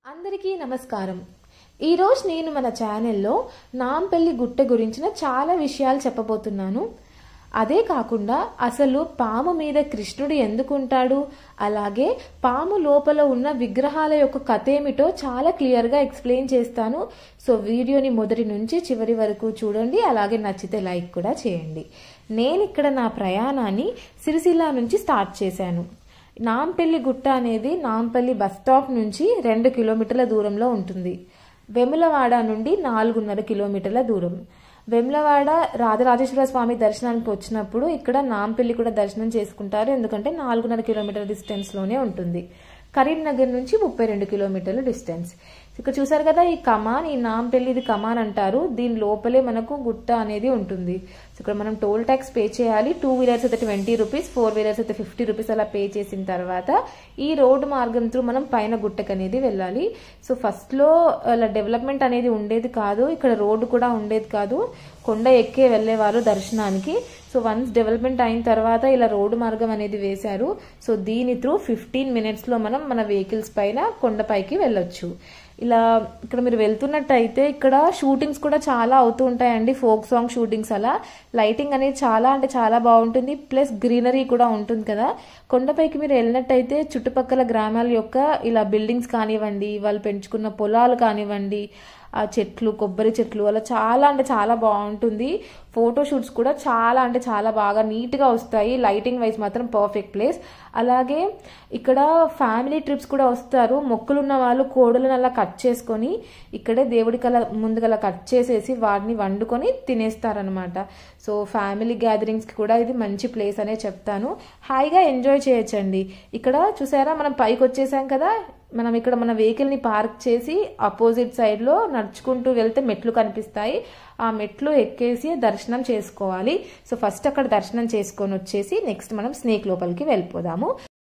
అందరికీ నమస్కారం ఈరోజు నేను మన ఛానల్లో నాంపల్లి గుట్ట గురించిన చాలా విషయాలు చెప్పబోతున్నాను అదే కాకుండా అసలు పాము మీద కృష్ణుడు ఎందుకుంటాడు అలాగే పాము లోపల ఉన్న విగ్రహాల యొక్క కథ ఏమిటో చాలా క్లియర్గా ఎక్స్ప్లెయిన్ చేస్తాను సో వీడియోని మొదటి నుంచి చివరి వరకు చూడండి అలాగే నచ్చితే లైక్ కూడా చేయండి నేను ఇక్కడ నా ప్రయాణాన్ని సిరిసిల్ల నుంచి స్టార్ట్ చేశాను నాంపల్లి గుట్ట అనేది నాంపల్లి బస్ స్టాప్ నుంచి రెండు కిలోమీటర్ల దూరంలో ఉంటుంది వెములవాడ నుండి నాలుగున్నర కిలోమీటర్ల దూరం వెములవాడ రాజరాజేశ్వర స్వామి దర్శనానికి వచ్చినప్పుడు ఇక్కడ నాంపల్లి కూడా దర్శనం చేసుకుంటారు ఎందుకంటే నాలుగున్నర కిలోమీటర్ల డిస్టెన్స్లోనే ఉంటుంది కరీంనగర్ నుంచి ముప్పై రెండు కిలోమీటర్ల డిస్టెన్స్ ఇక్కడ చూసారు కదా ఈ కమాన్ ఈ నాంపల్లి ఇది కమాన్ అంటారు దీని లోపలే మనకు గుట్ట అనేది ఉంటుంది సో ఇక్కడ మనం టోల్ ట్యాక్స్ పే చేయాలి టూ వీలర్స్ అయితే ట్వంటీ రూపీస్ ఫోర్ వీలర్స్ అయితే ఫిఫ్టీ రూపీస్ అలా పే చేసిన తర్వాత ఈ రోడ్డు మార్గం త్రూ మనం పైన గుట్టకు అనేది వెళ్ళాలి సో ఫస్ట్లో అలా డెవలప్మెంట్ అనేది ఉండేది కాదు ఇక్కడ రోడ్డు కూడా ఉండేది కాదు కొండ ఎక్కే వెళ్ళేవారు దర్శనానికి సో వన్స్ డెవలప్మెంట్ అయిన తర్వాత ఇలా రోడ్డు మార్గం అనేది వేశారు సో దీని త్రూ ఫిఫ్టీన్ మినిట్స్లో మనం మన వెహికల్స్ పైన కొండపైకి వెళ్ళొచ్చు ఇలా ఇక్కడ మీరు వెళ్తున్నట్టయితే ఇక్కడ షూటింగ్స్ కూడా చాలా అవుతూ ఉంటాయండి ఫోక్ సాంగ్ షూటింగ్స్ అలా లైటింగ్ అనేది చాలా అంటే చాలా బాగుంటుంది ప్లస్ గ్రీనరీ కూడా ఉంటుంది కదా కొండపైకి మీరు వెళ్ళినట్టయితే చుట్టుపక్కల గ్రామాల యొక్క ఇలా బిల్డింగ్స్ కానివ్వండి వాళ్ళు పెంచుకున్న పొలాలు కానివ్వండి ఆ చెట్లు కొబ్బరి చెట్లు అలా చాలా అంటే చాలా బాగుంటుంది ఫోటో షూట్స్ కూడా చాలా అంటే చాలా బాగా నీట్గా వస్తాయి లైటింగ్ వైజ్ మాత్రం పర్ఫెక్ట్ ప్లేస్ అలాగే ఇక్కడ ఫ్యామిలీ ట్రిప్స్ కూడా వస్తారు మొక్కులున్న వాళ్ళు కోడలను అలా కట్ చేసుకొని ఇక్కడే దేవుడికి అలా ముందుగల కట్ చేసేసి వాటిని వండుకొని తినేస్తారనమాట సో ఫ్యామిలీ గ్యాదరింగ్స్కి కూడా ఇది మంచి ప్లేస్ అనే చెప్తాను హాయిగా ఎంజాయ్ చేయొచ్చండి ఇక్కడ చూసారా మనం పైకి వచ్చేసాం కదా మనం ఇక్కడ మన వెహికల్ని పార్క్ చేసి అపోజిట్ సైడ్లో నడుచుకుంటూ వెళ్తే మెట్లు కనిపిస్తాయి ఆ మెట్లు ఎక్కేసి దర్శనం చేసుకోవాలి సో ఫస్ట్ అక్కడ దర్శనం చేసుకొని వచ్చేసి నెక్స్ట్ మనం స్నేక్ లోపలికి వెళ్ళిపోదాము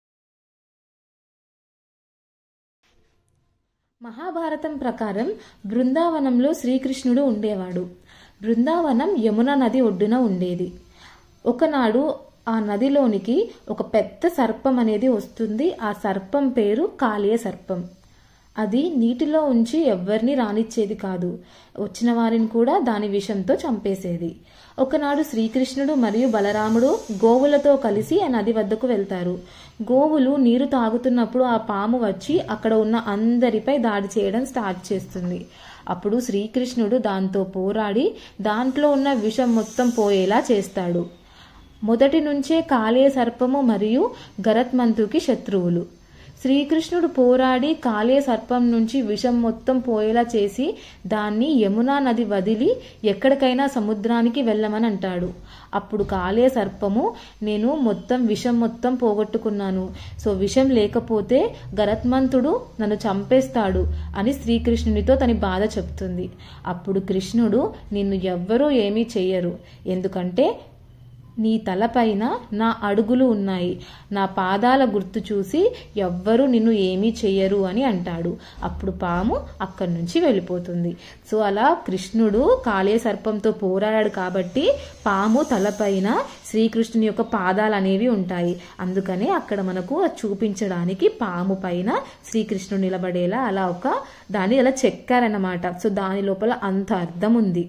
మహాభారతం ప్రకారం బృందావనంలో శ్రీకృష్ణుడు ఉండేవాడు బృందావనం యమున నది ఒడ్డున ఉండేది ఒకనాడు ఆ నదిలోనికి ఒక పెద్ద సర్పం అనేది వస్తుంది ఆ సర్పం పేరు కాళీయ సర్పం అది నీటిలో ఉంచి ఎవ్వరిని రానిచ్చేది కాదు వచ్చిన వారిని కూడా దాని విషంతో చంపేసేది ఒకనాడు శ్రీకృష్ణుడు మరియు బలరాముడు గోవులతో కలిసి ఆ నది వద్దకు వెళ్తారు గోవులు నీరు తాగుతున్నప్పుడు ఆ పాము వచ్చి అక్కడ ఉన్న అందరిపై దాడి చేయడం స్టార్ట్ చేస్తుంది అప్పుడు శ్రీకృష్ణుడు దాంతో పోరాడి దాంట్లో ఉన్న విషం మొత్తం పోయేలా చేస్తాడు మొదటి నుంచే కాళీయ సర్పము మరియు గరత్మంతుకి శత్రువులు శ్రీకృష్ణుడు పోరాడి కాళీయ సర్పం నుంచి విషం మొత్తం పోయేలా చేసి దాన్ని యమునా నది వదిలి ఎక్కడికైనా సముద్రానికి వెళ్ళమని అంటాడు అప్పుడు కాళీయ సర్పము నేను మొత్తం విషం మొత్తం పోగొట్టుకున్నాను సో విషం లేకపోతే గరత్మంతుడు నన్ను చంపేస్తాడు అని శ్రీకృష్ణునితో తన బాధ చెప్తుంది అప్పుడు కృష్ణుడు నిన్ను ఎవ్వరూ ఏమీ చెయ్యరు ఎందుకంటే నీ తలపైన నా అడుగులు ఉన్నాయి నా పాదాల గుర్తు చూసి ఎవ్వరూ నిన్ను ఏమీ చెయ్యరు అని అంటాడు అప్పుడు పాము అక్కడి నుంచి వెళ్ళిపోతుంది సో అలా కృష్ణుడు కాళే సర్పంతో పోరాడాడు కాబట్టి పాము తలపైన శ్రీకృష్ణుని యొక్క పాదాలు అనేవి ఉంటాయి అందుకనే అక్కడ మనకు చూపించడానికి పాము పైన శ్రీకృష్ణుడు నిలబడేలా అలా ఒక దాన్ని అలా చెక్కారన్నమాట సో దాని లోపల అంత అర్థం ఉంది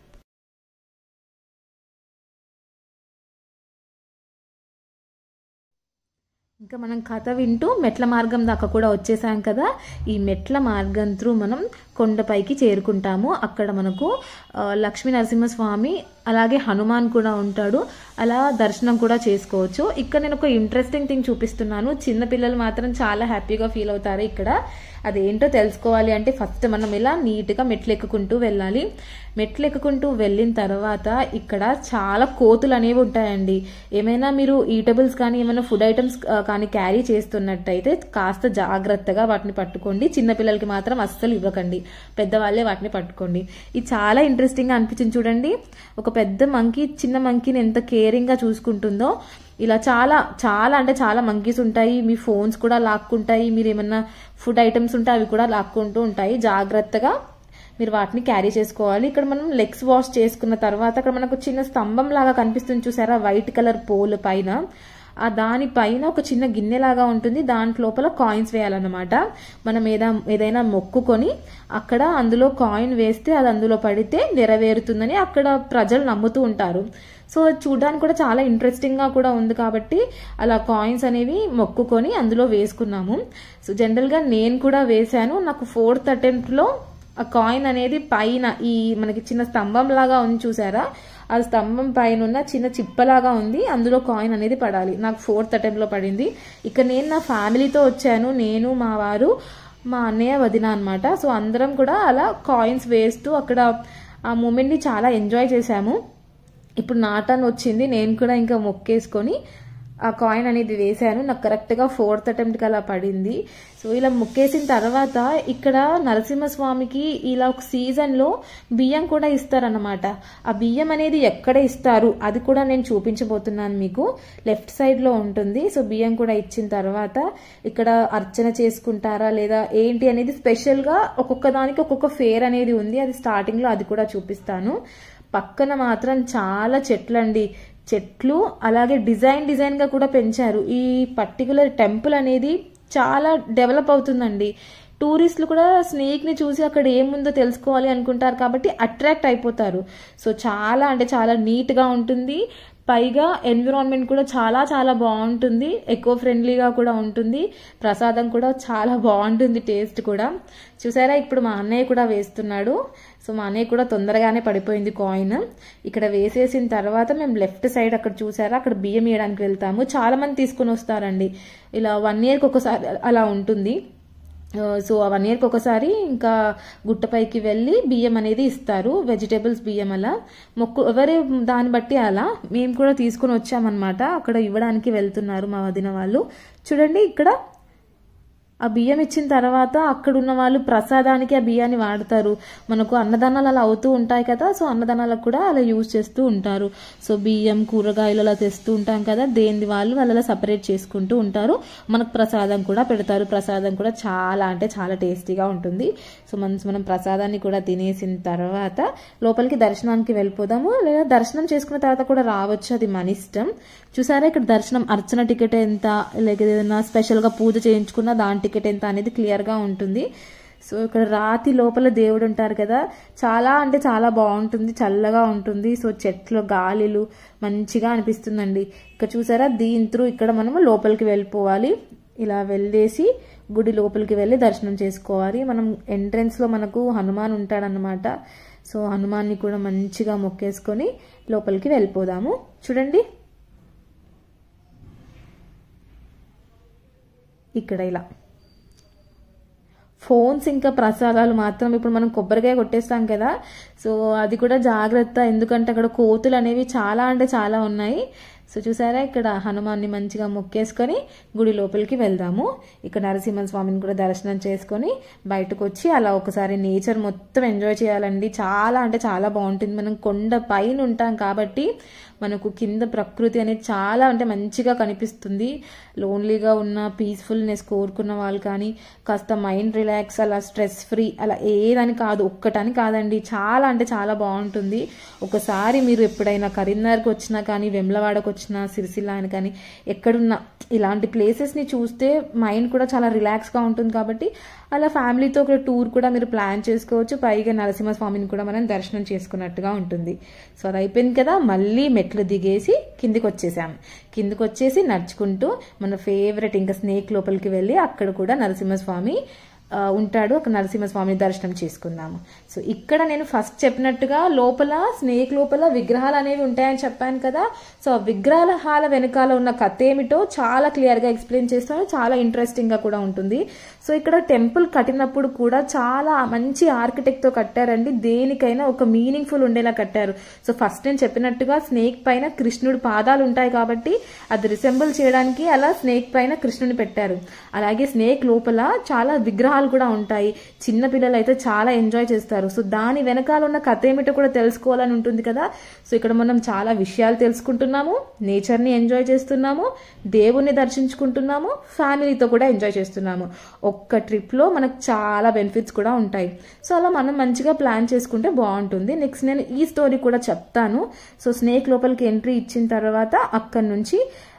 ఇంకా మనం కథ వింటూ మెట్ల మార్గం దాకా కూడా వచ్చేసాం కదా ఈ మెట్ల మార్గం త్రూ మనం కొండపైకి చేరుకుంటాము అక్కడ మనకు లక్ష్మీ నరసింహస్వామి అలాగే హనుమాన్ కూడా ఉంటాడు అలా దర్శనం కూడా చేసుకోవచ్చు ఇక్కడ నేను ఒక ఇంట్రెస్టింగ్ థింగ్ చూపిస్తున్నాను చిన్నపిల్లలు మాత్రం చాలా హ్యాపీగా ఫీల్ అవుతారు ఇక్కడ అదేంటో తెలుసుకోవాలి అంటే ఫస్ట్ మనం ఇలా నీట్గా మెట్లు ఎక్కుకుంటూ వెళ్ళాలి మెట్లు ఎక్కుకుంటూ వెళ్ళిన తర్వాత ఇక్కడ చాలా కోతులు అనేవి ఉంటాయండి ఏమైనా మీరు ఈటబుల్స్ కానీ ఏమైనా ఫుడ్ ఐటమ్స్ కానీ క్యారీ చేస్తున్నట్టయితే కాస్త జాగ్రత్తగా వాటిని పట్టుకోండి చిన్నపిల్లలకి మాత్రం అస్సలు ఇవ్వకండి పెద్దవాళ్ళే వాటిని పట్టుకోండి ఇది చాలా ఇంట్రెస్టింగ్గా అనిపించింది చూడండి ఒక పెద్ద మంకీ చిన్న మంకీని ఎంత కేరింగ్గా చూసుకుంటుందో ఇలా చాలా చాలా అంటే చాలా మంకీస్ ఉంటాయి మీ ఫోన్స్ కూడా లాక్కుంటాయి మీరు ఏమన్నా ఫుడ్ ఐటమ్స్ ఉంటే అవి కూడా లాక్కుంటూ ఉంటాయి జాగ్రత్తగా మీరు వాటిని క్యారీ చేసుకోవాలి ఇక్కడ మనం లెగ్స్ వాష్ చేసుకున్న తర్వాత అక్కడ మనకు చిన్న స్తంభం లాగా కనిపిస్తుంది చూసారా వైట్ కలర్ పోల్ పైన ఆ దాని పైన ఒక చిన్న గిన్నెలాగా ఉంటుంది దాంట్ లోపల కాయిన్స్ వేయాలన్నమాట మనం ఏదా ఏదైనా మొక్కుకొని అక్కడ అందులో కాయిన్ వేస్తే అది అందులో పడితే నెరవేరుతుందని అక్కడ ప్రజలు నమ్ముతూ ఉంటారు సో చూడడానికి కూడా చాలా ఇంట్రెస్టింగ్గా కూడా ఉంది కాబట్టి అలా కాయిన్స్ అనేవి మొక్కుకొని అందులో వేసుకున్నాము సో జనరల్గా నేను కూడా వేశాను నాకు ఫోర్త్ అటెంప్ట్లో ఆ కాయిన్ అనేది పైన ఈ మనకి చిన్న స్తంభం లాగా ఉంది చూసారా ఆ స్తంభం పైన ఉన్న చిన్న చిప్పలాగా ఉంది అందులో కాయిన్ అనేది పడాలి నాకు ఫోర్త్ అటెంప్ట్లో పడింది ఇక నేను నా ఫ్యామిలీతో వచ్చాను నేను మా వారు మా అన్నయ్య వదిన అనమాట సో అందరం కూడా అలా కాయిన్స్ వేస్తూ అక్కడ ఆ మూమెంట్ని చాలా ఎంజాయ్ చేశాము ఇప్పుడు నా టర్న్ వచ్చింది నేను కూడా ఇంకా మొక్కేసుకొని ఆ కాయిన్ అనేది వేశాను నాకు కరెక్ట్గా ఫోర్త్ అటెంప్ట్కి అలా పడింది సో ఇలా మొక్కేసిన తర్వాత ఇక్కడ నరసింహస్వామికి ఇలా ఒక సీజన్లో బియ్యం కూడా ఇస్తారన్నమాట ఆ బియ్యం అనేది ఎక్కడ ఇస్తారు అది కూడా నేను చూపించబోతున్నాను మీకు లెఫ్ట్ సైడ్లో ఉంటుంది సో బియ్యం కూడా ఇచ్చిన తర్వాత ఇక్కడ అర్చన చేసుకుంటారా లేదా ఏంటి అనేది స్పెషల్గా ఒక్కొక్క దానికి ఒక్కొక్క ఫేర్ అనేది ఉంది అది స్టార్టింగ్లో అది కూడా చూపిస్తాను పక్కన మాత్రం చాలా చెట్లు అండి చెట్లు అలాగే డిజైన్ డిజైన్ గా కూడా పెంచారు ఈ పర్టికులర్ టెంపుల్ అనేది చాలా డెవలప్ అవుతుందండి టూరిస్టులు కూడా స్నేక్ ని చూసి అక్కడ ఏముందో తెలుసుకోవాలి అనుకుంటారు కాబట్టి అట్రాక్ట్ అయిపోతారు సో చాలా అంటే చాలా నీట్ గా ఉంటుంది పైగా ఎన్విరాన్మెంట్ కూడా చాలా చాలా బాగుంటుంది ఎకో ఫ్రెండ్లీగా కూడా ఉంటుంది ప్రసాదం కూడా చాలా బాగుంటుంది టేస్ట్ కూడా చూసారా ఇప్పుడు మా అన్నయ్య కూడా వేస్తున్నాడు సో మా అన్నయ్య కూడా తొందరగానే పడిపోయింది కాయిన్ ఇక్కడ వేసేసిన తర్వాత మేము లెఫ్ట్ సైడ్ అక్కడ చూసారా అక్కడ బియ్యం వేయడానికి వెళ్తాము చాలా మంది తీసుకుని వస్తారండి ఇలా వన్ ఇయర్కి ఒకసారి అలా ఉంటుంది సో వన్ ఇయర్కి ఒకసారి ఇంకా గుట్టపైకి వెళ్ళి బియ్యం అనేది ఇస్తారు వెజిటేబుల్స్ బియ్యం అలా మొక్కు ఎవరి దాన్ని బట్టి అలా మేము కూడా తీసుకుని వచ్చామన్నమాట అక్కడ ఇవ్వడానికి వెళ్తున్నారు మా వదిన వాళ్ళు చూడండి ఇక్కడ ఆ బియ్యం ఇచ్చిన తర్వాత అక్కడ ఉన్న వాళ్ళు ప్రసాదానికి ఆ బియ్యాన్ని వాడతారు మనకు అన్నదానాలు అలా అవుతూ ఉంటాయి కదా సో అన్నదానాలకు కూడా అలా యూజ్ చేస్తూ ఉంటారు సో బియ్యం కూరగాయలు అలా తెస్తూ ఉంటాం కదా దేని వాళ్ళు వాళ్ళు అలా సపరేట్ చేసుకుంటూ ఉంటారు మనకు ప్రసాదం కూడా పెడతారు ప్రసాదం కూడా చాలా అంటే చాలా టేస్టీగా ఉంటుంది సో మనం మనం ప్రసాదాన్ని కూడా తినేసిన తర్వాత లోపలికి దర్శనానికి వెళ్ళిపోదాము లేదా దర్శనం చేసుకున్న తర్వాత కూడా రావచ్చు అది మన ఇష్టం చూసారా ఇక్కడ దర్శనం అర్చన టికెట్ ఎంత లేక ఏదైనా స్పెషల్గా పూజ చేయించుకున్న దాని టికెట్ ఎంత అనేది క్లియర్గా ఉంటుంది సో ఇక్కడ రాతి లోపల దేవుడు ఉంటారు కదా చాలా అంటే చాలా బాగుంటుంది చల్లగా ఉంటుంది సో చెట్లు గాలిలు మంచిగా అనిపిస్తుందండి ఇక్కడ చూసారా దీని త్రూ ఇక్కడ మనము లోపలికి వెళ్ళిపోవాలి ఇలా వెళ్ళేసి గుడి లోపలికి వెళ్ళి దర్శనం చేసుకోవాలి మనం ఎంట్రన్స్లో మనకు హనుమాన్ ఉంటాడనమాట సో హనుమాన్ని కూడా మంచిగా మొక్కేసుకొని లోపలికి వెళ్ళిపోదాము చూడండి ఇక్కడ ఇలా ఫోన్స్ ఇంకా ప్రసాదాలు మాత్రం ఇప్పుడు మనం కొబ్బరికాయ కొట్టేస్తాం కదా సో అది కూడా జాగ్రత్త ఎందుకంటే అక్కడ కోతులు అనేవి చాలా అంటే చాలా ఉన్నాయి సో చూసారా ఇక్కడ హనుమాన్ని మంచిగా మొక్కేసుకొని గుడి లోపలికి వెళ్దాము ఇక్కడ నరసింహ స్వామిని కూడా దర్శనం చేసుకొని బయటకు వచ్చి అలా ఒకసారి నేచర్ మొత్తం ఎంజాయ్ చేయాలండి చాలా అంటే చాలా బాగుంటుంది మనం కొండ పైన ఉంటాం కాబట్టి మనకు కింద ప్రకృతి అనేది చాలా అంటే మంచిగా కనిపిస్తుంది లోన్లీగా ఉన్న పీస్ఫుల్నెస్ కోరుకున్న వాళ్ళు కానీ కాస్త మైండ్ రిలాక్స్ అలా స్ట్రెస్ ఫ్రీ అలా ఏదని కాదు ఒక్కటని కాదండి చాలా అంటే చాలా బాగుంటుంది ఒకసారి మీరు ఎప్పుడైనా కరీంనగర్కి వచ్చినా కానీ వెమ్లవాడకు వచ్చినా సిరిసిల్ల అని కానీ ఎక్కడున్నా ఇలాంటి ప్లేసెస్ని చూస్తే మైండ్ కూడా చాలా రిలాక్స్గా ఉంటుంది కాబట్టి అలా ఫ్యామిలీతో ఒక టూర్ కూడా మీరు ప్లాన్ చేసుకోవచ్చు పైగా నరసింహస్వామిని కూడా మనం దర్శనం చేసుకున్నట్టుగా ఉంటుంది సో అది అయిపోయింది కదా మళ్ళీ మెట్లు దిగేసి కిందికి వచ్చేసాం కిందికి వచ్చేసి నడుచుకుంటూ మన ఫేవరెట్ ఇంకా స్నేక్ లోపలికి వెళ్ళి అక్కడ కూడా నరసింహస్వామి ఆ, ఉంటాడు అక్కడ నరసింహస్వామిని దర్శనం చేసుకున్నాము సో ఇక్కడ నేను ఫస్ట్ చెప్పినట్టుగా లోపల స్నేక్ లోపల విగ్రహాలు అనేవి ఉంటాయని చెప్పాను కదా సో ఆ విగ్రహాల వెనకాల ఉన్న కథ ఏమిటో చాలా క్లియర్గా ఎక్స్ప్లెయిన్ చేస్తాను చాలా ఇంట్రెస్టింగ్గా కూడా ఉంటుంది సో ఇక్కడ టెంపుల్ కట్టినప్పుడు కూడా చాలా మంచి ఆర్కిటెక్ట్తో కట్టారండి దేనికైనా ఒక మీనింగ్ఫుల్ ఉండేలా కట్టారు సో ఫస్ట్ నేను చెప్పినట్టుగా స్నేక్ పైన కృష్ణుడి పాదాలు ఉంటాయి కాబట్టి అది రిసెంబుల్ చేయడానికి అలా స్నేక్ పైన కృష్ణుని పెట్టారు అలాగే స్నేక్ లోపల చాలా విగ్రహాలు కూడా ఉంటాయి చిన్న పిల్లలు అయితే చాలా ఎంజాయ్ చేస్తారు సో దాని వెనకాల ఉన్న కథ ఏమిటో కూడా తెలుసుకోవాలని ఉంటుంది కదా సో ఇక్కడ మనం చాలా విషయాలు తెలుసుకుంటున్నాము నేచర్ని ఎంజాయ్ చేస్తున్నాము దేవుణ్ణి దర్శించుకుంటున్నాము ఫ్యామిలీతో కూడా ఎంజాయ్ చేస్తున్నాము ఒక్క ట్రిప్లో మనకు చాలా బెనిఫిట్స్ కూడా ఉంటాయి సో అలా మనం మంచిగా ప్లాన్ చేసుకుంటే బాగుంటుంది నెక్స్ట్ నేను ఈ స్టోరీ కూడా చెప్తాను సో స్నేక్ లోపలికి ఎంట్రీ ఇచ్చిన తర్వాత అక్కడి నుంచి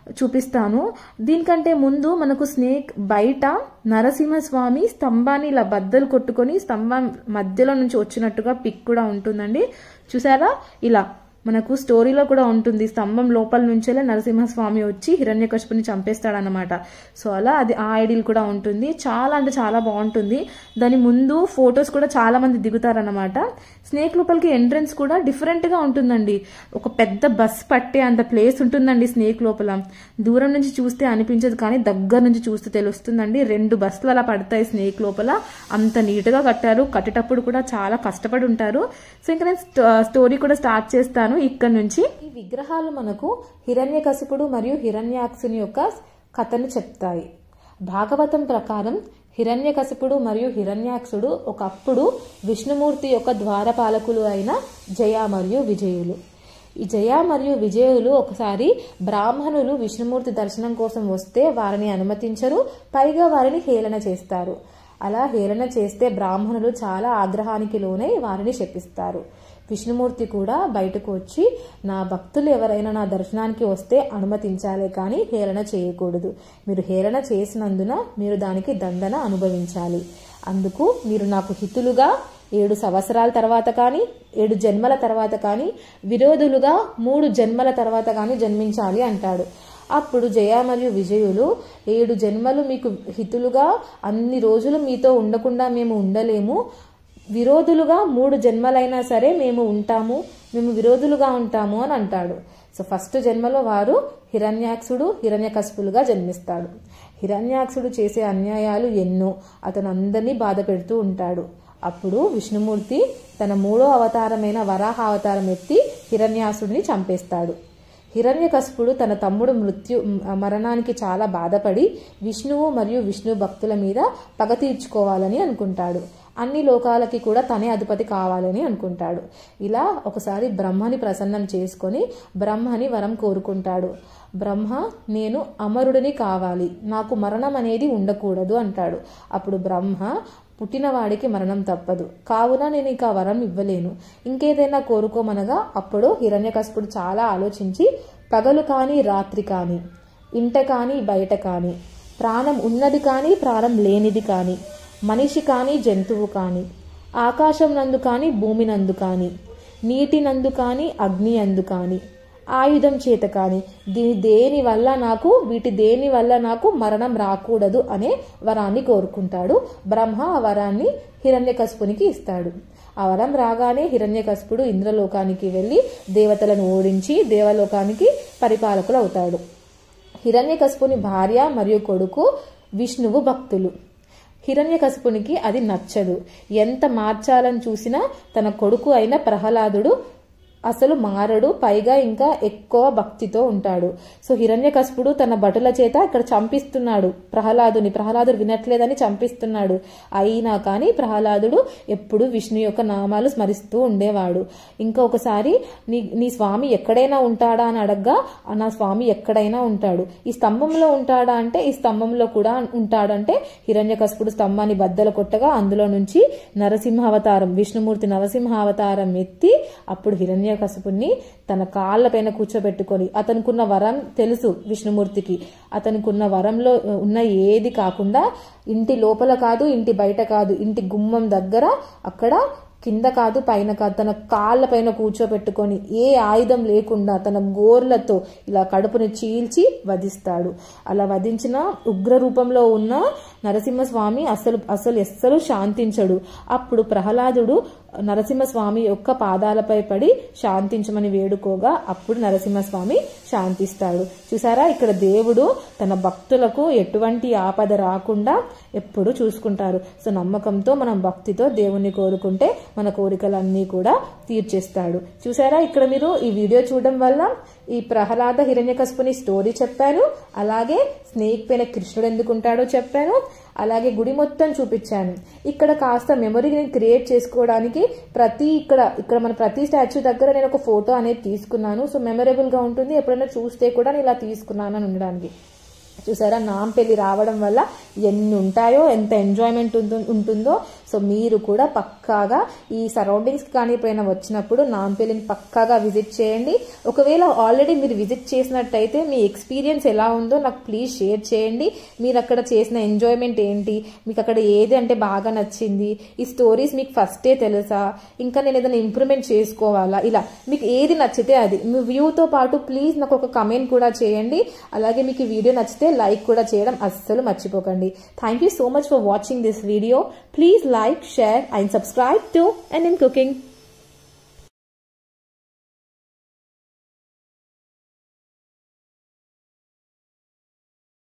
చూపిస్తాను దీనికంటే ముందు మనకు స్నేక్ బయట నరసింహస్వామి స్తంభాన్ని ఇలా బద్దలు కొట్టుకొని స్తంభం మధ్యలో నుంచి వచ్చినట్టుగా పిక్ కూడా ఉంటుందండి చూసారా ఇలా మనకు స్టోరీలో కూడా ఉంటుంది స్తంభం లోపల నుంచేలే నరసింహస్వామి వచ్చి హిరణ్యకశిపుని చంపేస్తాడనమాట సో అలా అది ఆ ఐడియల్ కూడా ఉంటుంది చాలా అంటే చాలా బాగుంటుంది దాని ముందు ఫొటోస్ కూడా చాలా మంది దిగుతారనమాట స్నేక్ లోపలికి ఎంట్రన్స్ కూడా డిఫరెంట్ గా ఉంటుందండి ఒక పెద్ద బస్ పట్టే అంత ప్లేస్ ఉంటుందండి స్నేక్ లోపల దూరం నుంచి చూస్తే అనిపించదు కానీ దగ్గర నుంచి చూస్తే తెలుస్తుందండి రెండు బస్సులు అలా పడతాయి స్నేక్ లోపల అంత నీట్ గా కట్టారు కట్టేటప్పుడు కూడా చాలా కష్టపడి ఉంటారు సో ఇంకా నేను స్టోరీ కూడా స్టార్ట్ చేస్తాను ఇక్కడ నుంచి ఈ విగ్రహాలు మనకు హిరణ్యకశిపుడు మరియు హిరణ్యాక్షుని యొక్క కథను చెప్తాయి భాగవతం ప్రకారం హిరణ్యకశిపుడు మరియు హిరణ్యాక్షుడు ఒకప్పుడు విష్ణుమూర్తి యొక్క ద్వారపాలకులు అయిన జయ మరియు విజయులు ఈ జయ మరియు విజయులు ఒకసారి బ్రాహ్మణులు విష్ణుమూర్తి దర్శనం కోసం వస్తే వారిని అనుమతించరు పైగా వారిని హేళన చేస్తారు అలా హేళన చేస్తే బ్రాహ్మణులు చాలా ఆగ్రహానికి లోనై వారిని శపిస్తారు విష్ణుమూర్తి కూడా బయటకు వచ్చి నా భక్తులు ఎవరైనా నా దర్శనానికి వస్తే అనుమతించాలే కానీ హేళన చేయకూడదు మీరు హేళన చేసినందున మీరు దానికి దండన అనుభవించాలి అందుకు మీరు నాకు హితులుగా ఏడు సంవత్సరాల తర్వాత కానీ ఏడు జన్మల తర్వాత కానీ విరోధులుగా మూడు జన్మల తర్వాత కానీ జన్మించాలి అంటాడు అప్పుడు జయ మరియు విజయులు ఏడు జన్మలు మీకు హితులుగా అన్ని రోజులు మీతో ఉండకుండా మేము ఉండలేము విరోధులుగా మూడు జన్మలైనా సరే మేము ఉంటాము మేము విరోధులుగా ఉంటాము అని అంటాడు సో ఫస్ట్ జన్మలో వారు హిరణ్యాక్షుడు హిరణ్యకశిపులుగా జన్మిస్తాడు హిరణ్యాక్షుడు చేసే అన్యాయాలు ఎన్నో అతను అందరినీ బాధ పెడుతూ ఉంటాడు అప్పుడు విష్ణుమూర్తి తన మూడో అవతారమైన వరాహ అవతారం ఎత్తి హిరణ్యాసుడిని చంపేస్తాడు హిరణ్యకశిపుడు తన తమ్ముడు మృత్యు మరణానికి చాలా బాధపడి విష్ణువు మరియు విష్ణు భక్తుల మీద పగ తీర్చుకోవాలని అనుకుంటాడు అన్ని లోకాలకి కూడా తనే అధిపతి కావాలని అనుకుంటాడు ఇలా ఒకసారి బ్రహ్మని ప్రసన్నం చేసుకొని బ్రహ్మని వరం కోరుకుంటాడు బ్రహ్మ నేను అమరుడిని కావాలి నాకు మరణం అనేది ఉండకూడదు అంటాడు అప్పుడు బ్రహ్మ పుట్టినవాడికి మరణం తప్పదు కావున నేను ఇక వరం ఇవ్వలేను ఇంకేదైనా కోరుకోమనగా అప్పుడు హిరణ్యకశిపుడు చాలా ఆలోచించి పగలు కానీ రాత్రి కానీ ఇంట కానీ బయట కానీ ప్రాణం ఉన్నది కానీ ప్రాణం లేనిది కానీ మనిషి కానీ జంతువు కానీ ఆకాశం నందు కానీ భూమి నందు కానీ నీటి నందు కానీ అగ్ని అందు కానీ ఆయుధం చేత కానీ దీని దేని వల్ల నాకు వీటి దేని వల్ల నాకు మరణం రాకూడదు అనే వరాన్ని కోరుకుంటాడు బ్రహ్మ ఆ వరాన్ని హిరణ్యకశిపునికి ఇస్తాడు ఆ వరం రాగానే హిరణ్యకశిపుడు ఇంద్రలోకానికి వెళ్ళి దేవతలను ఓడించి దేవలోకానికి పరిపాలకులు అవుతాడు హిరణ్యకశిపుని భార్య మరియు కొడుకు విష్ణువు భక్తులు హిరణ్యకశిపునికి అది నచ్చదు ఎంత మార్చాలని చూసినా తన కొడుకు అయిన ప్రహ్లాదుడు అసలు మారడు పైగా ఇంకా ఎక్కువ భక్తితో ఉంటాడు సో హిరణ్యకశిపుడు తన భటుల చేత ఇక్కడ చంపిస్తున్నాడు ప్రహ్లాదుని ప్రహ్లాదుడు వినట్లేదని చంపిస్తున్నాడు అయినా కానీ ప్రహ్లాదుడు ఎప్పుడు విష్ణు యొక్క నామాలు స్మరిస్తూ ఉండేవాడు ఇంకా ఒకసారి నీ నీ స్వామి ఎక్కడైనా ఉంటాడా అని అడగ్గా నా స్వామి ఎక్కడైనా ఉంటాడు ఈ స్తంభంలో ఉంటాడా అంటే ఈ స్తంభంలో కూడా ఉంటాడంటే హిరణ్యకశిపుడు స్తంభాన్ని బద్దలు కొట్టగా అందులో నుంచి నరసింహ అవతారం విష్ణుమూర్తి నరసింహ అవతారం ఎత్తి అప్పుడు హిరణ్య హిరణ్యకశిపుణ్ణి తన కాళ్ళపైన కూర్చోబెట్టుకొని అతనుకున్న వరం తెలుసు విష్ణుమూర్తికి అతనుకున్న వరంలో ఉన్న ఏది కాకుండా ఇంటి లోపల కాదు ఇంటి బయట కాదు ఇంటి గుమ్మం దగ్గర అక్కడ కింద కాదు పైన కాదు తన కాళ్ళ పైన కూర్చోబెట్టుకొని ఏ ఆయుధం లేకుండా తన గోర్లతో ఇలా కడుపుని చీల్చి వధిస్తాడు అలా వధించిన ఉగ్ర రూపంలో ఉన్న నరసింహస్వామి అసలు అసలు ఎస్సలు శాంతించడు అప్పుడు ప్రహ్లాదుడు నరసింహస్వామి యొక్క పాదాలపై పడి శాంతించమని వేడుకోగా అప్పుడు నరసింహస్వామి శాంతిస్తాడు చూసారా ఇక్కడ దేవుడు తన భక్తులకు ఎటువంటి ఆపద రాకుండా ఎప్పుడు చూసుకుంటారు సో నమ్మకంతో మనం భక్తితో దేవుణ్ణి కోరుకుంటే మన కోరికలన్నీ కూడా తీర్చేస్తాడు చూసారా ఇక్కడ మీరు ఈ వీడియో చూడడం వల్ల ఈ ప్రహ్లాద హిరణ్యకశిపుని స్టోరీ చెప్పాను అలాగే స్నేక్ పైన కృష్ణుడు ఎందుకుంటాడో చెప్పాను అలాగే గుడి మొత్తం చూపించాను ఇక్కడ కాస్త మెమొరీ నేను క్రియేట్ చేసుకోవడానికి ప్రతి ఇక్కడ ఇక్కడ మన ప్రతి స్టాచ్యూ దగ్గర నేను ఒక ఫోటో అనేది తీసుకున్నాను సో మెమొరబుల్ గా ఉంటుంది ఎప్పుడైనా చూస్తే కూడా నేను ఇలా తీసుకున్నాను అని ఉండడానికి చూసారా నాంపల్లి రావడం వల్ల ఎన్ని ఉంటాయో ఎంత ఎంజాయ్మెంట్ ఉంటుందో సో మీరు కూడా పక్కాగా ఈ సరౌండింగ్స్ కానీ ఎప్పుడైనా వచ్చినప్పుడు నాంపల్లిని పక్కాగా విజిట్ చేయండి ఒకవేళ ఆల్రెడీ మీరు విజిట్ చేసినట్టయితే మీ ఎక్స్పీరియన్స్ ఎలా ఉందో నాకు ప్లీజ్ షేర్ చేయండి మీరు అక్కడ చేసిన ఎంజాయ్మెంట్ ఏంటి మీకు అక్కడ ఏది అంటే బాగా నచ్చింది ఈ స్టోరీస్ మీకు ఫస్టే తెలుసా ఇంకా నేను ఏదైనా ఇంప్రూవ్మెంట్ చేసుకోవాలా ఇలా మీకు ఏది నచ్చితే అది మీ వ్యూతో పాటు ప్లీజ్ నాకు ఒక కమెంట్ కూడా చేయండి అలాగే మీకు ఈ వీడియో నచ్చితే లైక్ కూడా చేయడం అస్సలు మర్చిపోకండి thank you so much for watching this video please like share and subscribe to and in cooking